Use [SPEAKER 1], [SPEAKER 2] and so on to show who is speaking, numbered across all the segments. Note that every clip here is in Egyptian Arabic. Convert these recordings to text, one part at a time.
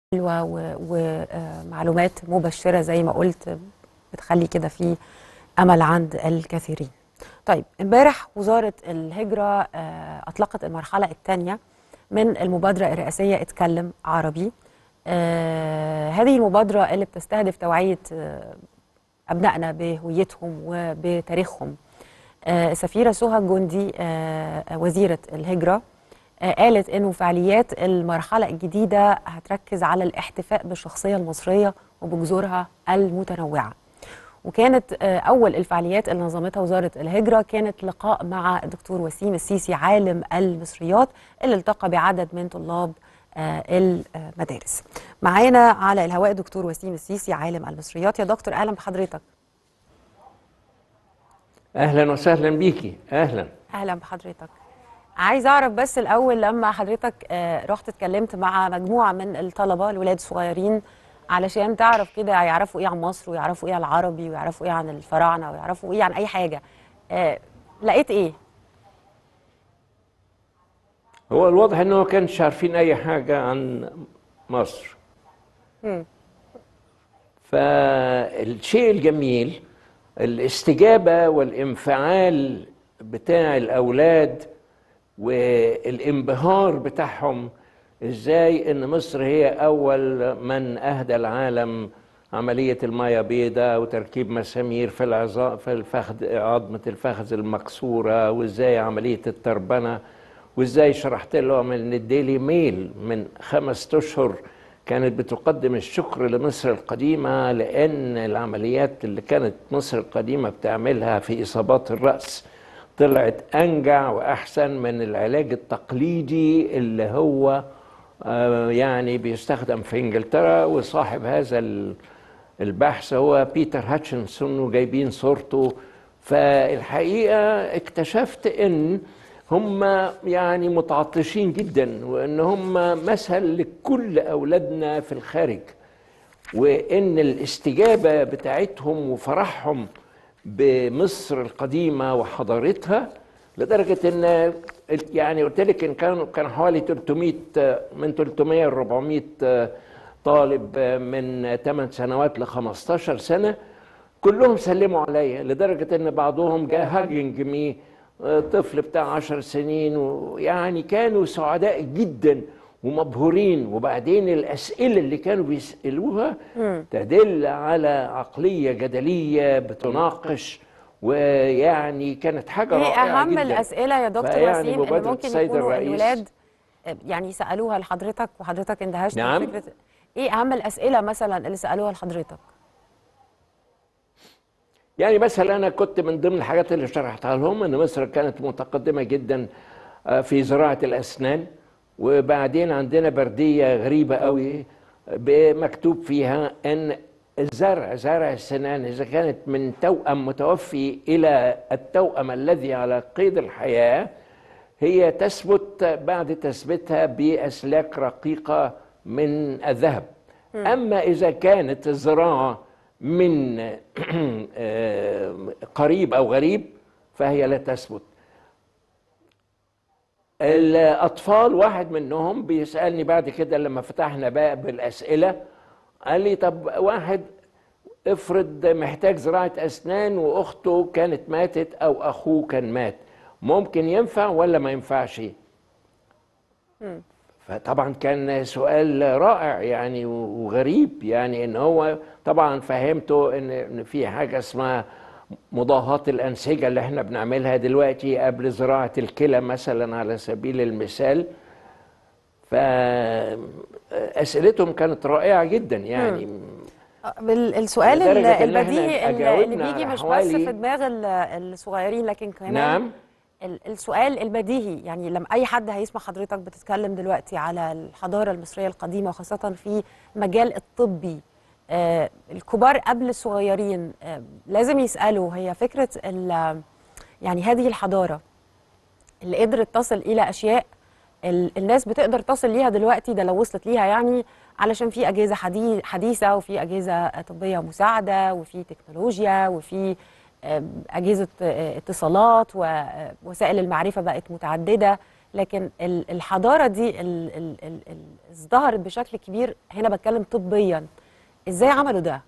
[SPEAKER 1] حلوه ومعلومات مبشره زي ما قلت بتخلي كده في امل عند الكثيرين. طيب امبارح وزاره الهجره آه، اطلقت المرحله الثانيه من المبادره الرئاسيه اتكلم عربي. آه، هذه المبادره اللي بتستهدف توعيه آه، ابنائنا بهويتهم وبتاريخهم. آه، السفيره سهى الجندي آه، وزيره الهجره آه، قالت انه فعاليات المرحله الجديده هتركز على الاحتفاء بالشخصيه المصريه وبجذورها المتنوعه. وكانت آه، اول الفعاليات اللي نظمتها وزاره الهجره كانت لقاء مع الدكتور وسيم السيسي عالم المصريات اللي التقى بعدد من طلاب آه، المدارس. معانا على الهواء دكتور وسيم السيسي عالم المصريات يا دكتور اهلا بحضرتك.
[SPEAKER 2] اهلا وسهلا بيكي اهلا
[SPEAKER 1] اهلا بحضرتك عايز اعرف بس الاول لما حضرتك آه، رحت اتكلمت مع مجموعه من الطلبه الولاد الصغيرين علشان تعرف كده يعرفوا ايه عن مصر ويعرفوا ايه عن العربي ويعرفوا ايه عن الفراعنه ويعرفوا ايه عن اي حاجه آه، لقيت ايه
[SPEAKER 2] هو الواضح انه ما كانش عارفين اي حاجه عن مصر
[SPEAKER 1] مم.
[SPEAKER 2] فالشيء الجميل الاستجابه والانفعال بتاع الاولاد والانبهار بتاعهم ازاي ان مصر هي اول من اهدى العالم عمليه المايه بيضاء وتركيب مسامير في العظام في الفخذ عظمه الفخذ المكسوره وازاي عمليه التربنه وازاي شرحت لهم ان الديلي ميل من خمس اشهر كانت بتقدم الشكر لمصر القديمه لان العمليات اللي كانت مصر القديمه بتعملها في اصابات الراس طلعت انجع واحسن من العلاج التقليدي اللي هو آه، يعني بيستخدم في انجلترا وصاحب هذا ال- البحث هو بيتر هاتشنسون وجايبين صورته فالحقيقه اكتشفت ان هم يعني متعطشين جدا وان هم مثل لكل اولادنا في الخارج وان الاستجابه بتاعتهم وفرحهم بمصر القديمه وحضارتها لدرجه ان يعني قلت لك ان كانوا كان حوالي 300 من 300 ل 400 طالب من 8 سنوات ل 15 سنه كلهم سلموا عليا لدرجه ان بعضهم جاء هاجنج مي طفل بتاع 10 سنين ويعني كانوا سعداء جدا ومبهورين وبعدين الاسئله اللي كانوا بيسالوها تدل على عقليه جدليه بتناقش ويعني كانت حاجه
[SPEAKER 1] ايه
[SPEAKER 2] رائعه
[SPEAKER 1] اهم
[SPEAKER 2] جدا
[SPEAKER 1] الاسئله يا دكتور
[SPEAKER 2] فيعني
[SPEAKER 1] وسيم اللي
[SPEAKER 2] مبادرة
[SPEAKER 1] ممكن
[SPEAKER 2] السيد
[SPEAKER 1] يكونوا
[SPEAKER 2] الرئيس-
[SPEAKER 1] الولاد آه، يعني سالوها لحضرتك وحضرتك اندهشت
[SPEAKER 2] نعم.
[SPEAKER 1] بفكره ايه اهم الاسئله مثلا اللي سالوها لحضرتك
[SPEAKER 2] يعني مثلا انا كنت من ضمن الحاجات اللي شرحتها لهم ان مصر كانت متقدمه جدا آه، في زراعه الاسنان وبعدين عندنا برديه غريبه قوي مكتوب فيها ان الزرع زرع السنان اذا كانت من توأم متوفي الى التوأم الذي على قيد الحياه هي تثبت بعد تثبيتها باسلاك رقيقه من الذهب اما اذا كانت الزراعه من آه، قريب او غريب فهي لا تثبت الاطفال واحد منهم بيسالني بعد كده لما فتحنا بقى بالاسئله قال لي طب واحد افرض محتاج زراعه اسنان واخته كانت ماتت او اخوه كان مات ممكن ينفع ولا ما ينفعش فطبعا كان سؤال رائع يعني وغريب يعني ان هو طبعا فهمته ان ان في حاجه اسمها مضاهاة الأنسجة اللي احنا بنعملها دلوقتي قبل زراعة الكلى مثلا على سبيل المثال فأسئلتهم كانت رائعة جدا يعني
[SPEAKER 1] بال- السؤال ال-
[SPEAKER 2] لدرجة إن إحنا
[SPEAKER 1] البديهي اللي
[SPEAKER 2] أجاوبنا
[SPEAKER 1] اللي بيجي
[SPEAKER 2] على
[SPEAKER 1] مش بس
[SPEAKER 2] حوالي-
[SPEAKER 1] في دماغ ال- الصغيرين لكن كمان
[SPEAKER 2] نعم
[SPEAKER 1] ال- السؤال البديهي يعني لما اي حد هيسمع حضرتك بتتكلم دلوقتي على الحضاره المصريه القديمه وخاصه في المجال الطبي آه الكبار قبل الصغيرين آه لازم يسالوا هي فكره ال- يعني هذه الحضاره اللي قدرت تصل الى اشياء ال- الناس بتقدر تصل ليها دلوقتي ده لو وصلت ليها يعني علشان في اجهزه حدي- حديثه وفي اجهزه طبيه مساعده وفي تكنولوجيا وفي آه، اجهزه آه، اتصالات ووسائل المعرفه بقت متعدده لكن ال- الحضاره دي ال- ال- ال- ال- ازدهرت بشكل كبير هنا بتكلم طبيا ازاي عملوا ده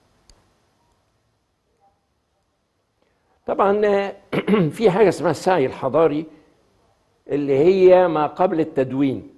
[SPEAKER 2] طبعا آه، في حاجه اسمها السعي الحضاري اللي هي ما قبل التدوين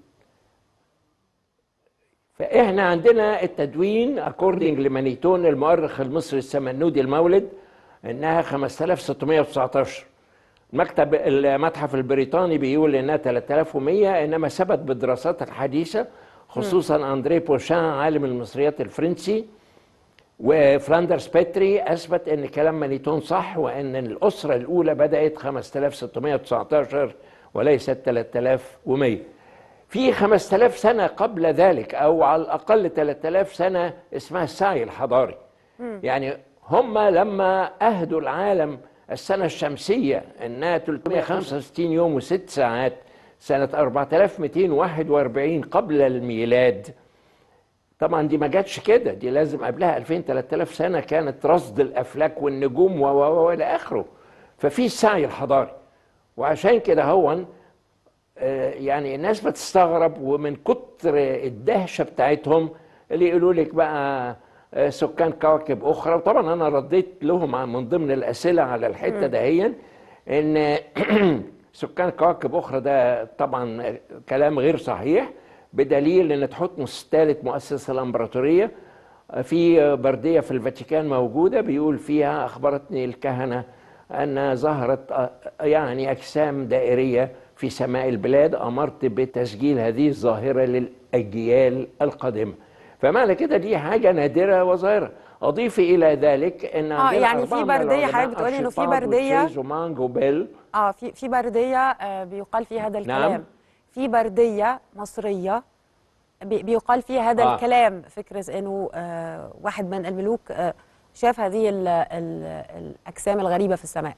[SPEAKER 2] فاحنا عندنا التدوين اكوردنج لمانيتون المؤرخ المصري السمنودي المولد انها 5619 المكتب المتحف البريطاني بيقول انها 3100 انما ثبت بالدراسات الحديثه خصوصا اندري بوشان عالم المصريات الفرنسي وفلاندرز بيتري اثبت ان كلام مانيتون صح وان الاسره الاولى بدات 5619 وليست 3100 في 5000 سنه قبل ذلك او على الاقل 3000 سنه اسمها السعي الحضاري يعني هم لما اهدوا العالم السنه الشمسيه انها 365 يوم وست ساعات سنه 4241 قبل الميلاد طبعا دي ما جاتش كده دي لازم قبلها 2000 3000 سنه كانت رصد الافلاك والنجوم و و و الى اخره ففي السعي الحضاري وعشان كده هو آه، يعني الناس بتستغرب ومن كتر الدهشه بتاعتهم اللي يقولوا لك بقى آه، سكان كواكب اخرى وطبعا انا رديت لهم عن- من ضمن الاسئله على الحته دهيا ان سكان كواكب اخرى ده طبعا كلام غير صحيح بدليل ان تحتمس الثالث مؤسس الامبراطوريه في برديه في الفاتيكان موجوده بيقول فيها اخبرتني الكهنه ان ظهرت يعني اجسام دائريه في سماء البلاد امرت بتسجيل هذه الظاهره للاجيال القادمه فمعنى كده دي حاجه نادره وظاهره اضيف الى ذلك ان
[SPEAKER 1] آه،
[SPEAKER 2] عندنا
[SPEAKER 1] يعني في
[SPEAKER 2] أربعة من
[SPEAKER 1] بردية
[SPEAKER 2] العلماء
[SPEAKER 1] حضرتك بتقولي إنه في
[SPEAKER 2] أرشيباغ
[SPEAKER 1] بردية-
[SPEAKER 2] وتشيز ومانج وبيل
[SPEAKER 1] اه في في برديه آه بيقال فيها هذا
[SPEAKER 2] نعم.
[SPEAKER 1] الكلام في برديه مصريه بي- بيقال فيها هذا
[SPEAKER 2] آه.
[SPEAKER 1] الكلام فكره انه آه واحد من الملوك آه شاف هذه ال ال الاجسام الغريبه في السماء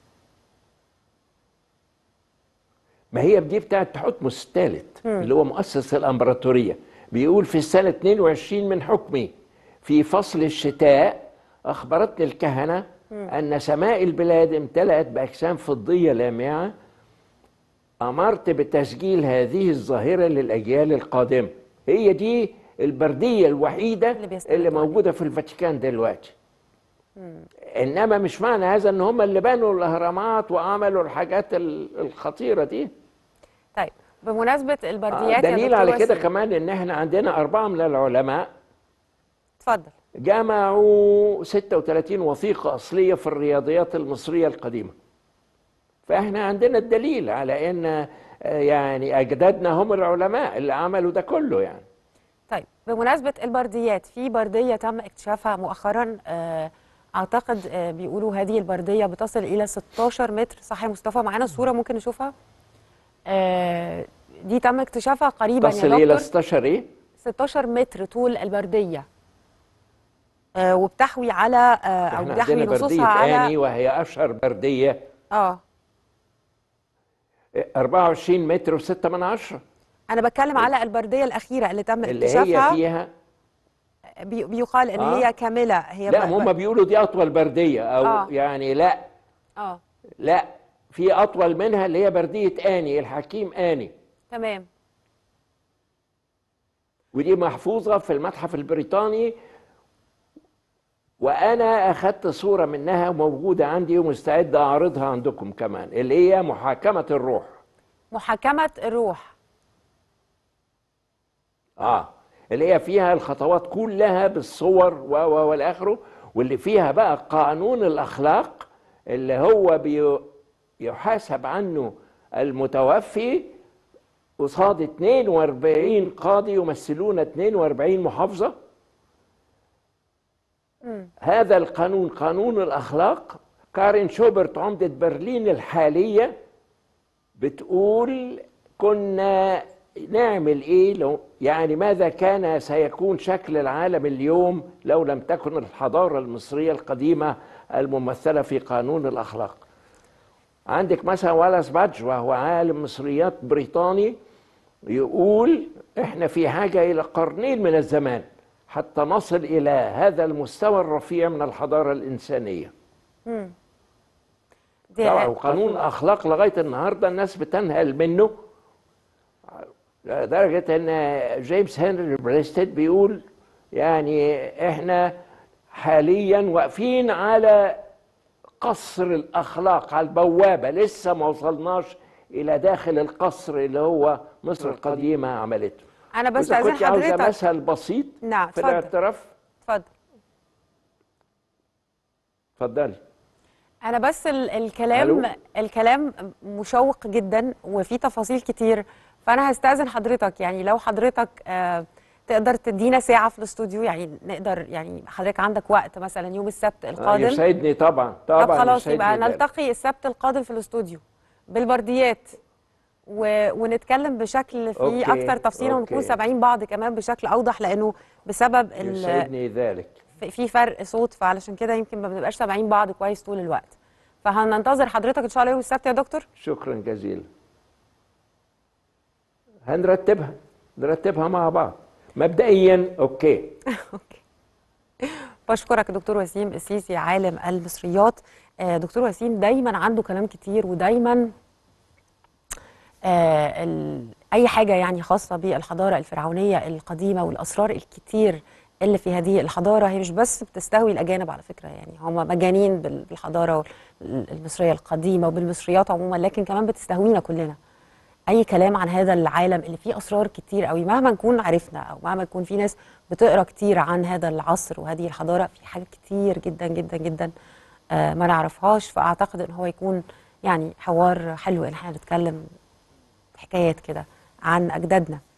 [SPEAKER 2] ما هي دي بتاعت تحتمس الثالث اللي هو مؤسس الامبراطوريه بيقول في السنه 22 من حكمي في فصل الشتاء اخبرتني الكهنه ان سماء البلاد امتلأت باجسام فضيه لامعه امرت بتسجيل هذه الظاهره للاجيال القادمه هي دي البرديه الوحيده
[SPEAKER 1] اللي
[SPEAKER 2] اللي,
[SPEAKER 1] بيستندوا
[SPEAKER 2] اللي موجوده في الفاتيكان دلوقتي انما مش معنى هذا ان هم اللي بنوا الاهرامات وعملوا الحاجات ال- الخطيره دي
[SPEAKER 1] طيب بمناسبه
[SPEAKER 2] آه،
[SPEAKER 1] البرديات يا
[SPEAKER 2] دليل
[SPEAKER 1] دكتور
[SPEAKER 2] على كده
[SPEAKER 1] وسيم،
[SPEAKER 2] كمان ان احنا عندنا اربعه من العلماء
[SPEAKER 1] اتفضل
[SPEAKER 2] جمعوا 36 وثيقه اصليه في الرياضيات المصريه القديمه فاحنا عندنا الدليل على ان آه، يعني اجدادنا هم العلماء اللي عملوا ده كله يعني
[SPEAKER 1] طيب بمناسبة البرديات في بردية تم اكتشافها مؤخرا آه، أعتقد آه، بيقولوا هذه البردية بتصل إلى 16 متر صح يا مصطفى معانا الصورة ممكن نشوفها آه، دي تم اكتشافها قريبا
[SPEAKER 2] تصل
[SPEAKER 1] يا
[SPEAKER 2] الى
[SPEAKER 1] دكتور
[SPEAKER 2] 16 ايه
[SPEAKER 1] 16 متر طول البردية آه، وبتحوي على آه، أو
[SPEAKER 2] احنا
[SPEAKER 1] بتحوي
[SPEAKER 2] عندنا برديه
[SPEAKER 1] نصوصها على
[SPEAKER 2] اني وهي اشهر برديه
[SPEAKER 1] اه
[SPEAKER 2] 24 متر و6 من عشرة
[SPEAKER 1] أنا بتكلم على البردية الأخيرة اللي تم
[SPEAKER 2] اللي هي
[SPEAKER 1] اكتشافها
[SPEAKER 2] فيها
[SPEAKER 1] بي- بيقال إن
[SPEAKER 2] آه.
[SPEAKER 1] هي كاملة هي
[SPEAKER 2] لا
[SPEAKER 1] ب-
[SPEAKER 2] هم بيقولوا دي اطول برديه او
[SPEAKER 1] آه.
[SPEAKER 2] يعني لا
[SPEAKER 1] اه
[SPEAKER 2] لا في اطول منها اللي هي برديه اني الحكيم اني
[SPEAKER 1] تمام
[SPEAKER 2] ودي محفوظه في المتحف البريطاني وانا اخدت صوره منها موجوده عندي ومستعد اعرضها عندكم كمان اللي هي محاكمه الروح
[SPEAKER 1] محاكمة الروح
[SPEAKER 2] اه اللي هي فيها الخطوات كلها بالصور و و والاخره واللي فيها بقى قانون الاخلاق اللي هو بي يحاسب عنه المتوفي قصاد 42 قاضي يمثلون 42 محافظه هذا القانون قانون الاخلاق كارين شوبرت عمده برلين الحاليه بتقول كنا نعمل ايه لو يعني ماذا كان سيكون شكل العالم اليوم لو لم تكن الحضاره المصريه القديمه الممثله في قانون الاخلاق عندك مثلا والاس بادج وهو عالم مصريات بريطاني يقول احنا في حاجه الى قرنين من الزمان حتى نصل الى هذا المستوى الرفيع من الحضاره الانسانيه
[SPEAKER 1] دي
[SPEAKER 2] طبعا وقانون اخلاق لغايه النهارده الناس بتنهل منه لدرجة إن جيمس هنري بريستد بيقول يعني إحنا حاليا واقفين على قصر الأخلاق على البوابة لسه ما وصلناش إلى داخل القصر اللي هو مصر القديمة عملته
[SPEAKER 1] انا بس
[SPEAKER 2] إذا
[SPEAKER 1] عايزين
[SPEAKER 2] كنت عاوزة
[SPEAKER 1] حضرتك
[SPEAKER 2] مثل بسيط
[SPEAKER 1] نعم
[SPEAKER 2] في
[SPEAKER 1] اتفضل
[SPEAKER 2] الاعتراف
[SPEAKER 1] اتفضل
[SPEAKER 2] اتفضلي
[SPEAKER 1] انا بس ال الكلام
[SPEAKER 2] ألو؟
[SPEAKER 1] الكلام مشوق جدا وفي تفاصيل كتير فانا هستاذن حضرتك يعني لو حضرتك آه تقدر تدينا ساعه في الاستوديو يعني نقدر يعني حضرتك عندك وقت مثلا يوم السبت
[SPEAKER 2] آه،
[SPEAKER 1] القادم
[SPEAKER 2] يسعدني طبعا طبعا
[SPEAKER 1] طب خلاص
[SPEAKER 2] يسعدني
[SPEAKER 1] يبقى
[SPEAKER 2] ذلك.
[SPEAKER 1] نلتقي السبت القادم في الاستوديو بالبرديات و... ونتكلم بشكل فيه
[SPEAKER 2] أوكي،
[SPEAKER 1] اكتر تفصيلا ونكون
[SPEAKER 2] أوكي.
[SPEAKER 1] سامعين بعض كمان بشكل اوضح لانه بسبب ال...
[SPEAKER 2] يسعدني ذلك
[SPEAKER 1] في- في فرق صوت فعلشان كده يمكن ما بنبقاش سامعين بعض كويس طول الوقت فهننتظر حضرتك ان شاء الله يوم السبت يا دكتور
[SPEAKER 2] شكرا جزيلا هنرتبها نرتبها مع بعض مبدئيا اوكي
[SPEAKER 1] اوكي بشكرك دكتور وسيم السيسي عالم المصريات آه، دكتور وسيم دايما عنده كلام كتير ودايما آه، ال- اي حاجه يعني خاصه بالحضاره الفرعونيه القديمه والاسرار الكتير اللي في هذه الحضاره هي مش بس بتستهوي الاجانب على فكره يعني هم مجانين بال- بالحضاره المصريه القديمه وبالمصريات عموما لكن كمان بتستهوينا كلنا اي كلام عن هذا العالم اللي فيه اسرار كتير قوي مهما نكون عرفنا او مهما يكون في ناس بتقرا كتير عن هذا العصر وهذه الحضاره في حاجات كتير جدا جدا جدا آه، ما نعرفهاش فاعتقد ان هو يكون يعني حوار حلو ان احنا نتكلم حكايات كده عن اجدادنا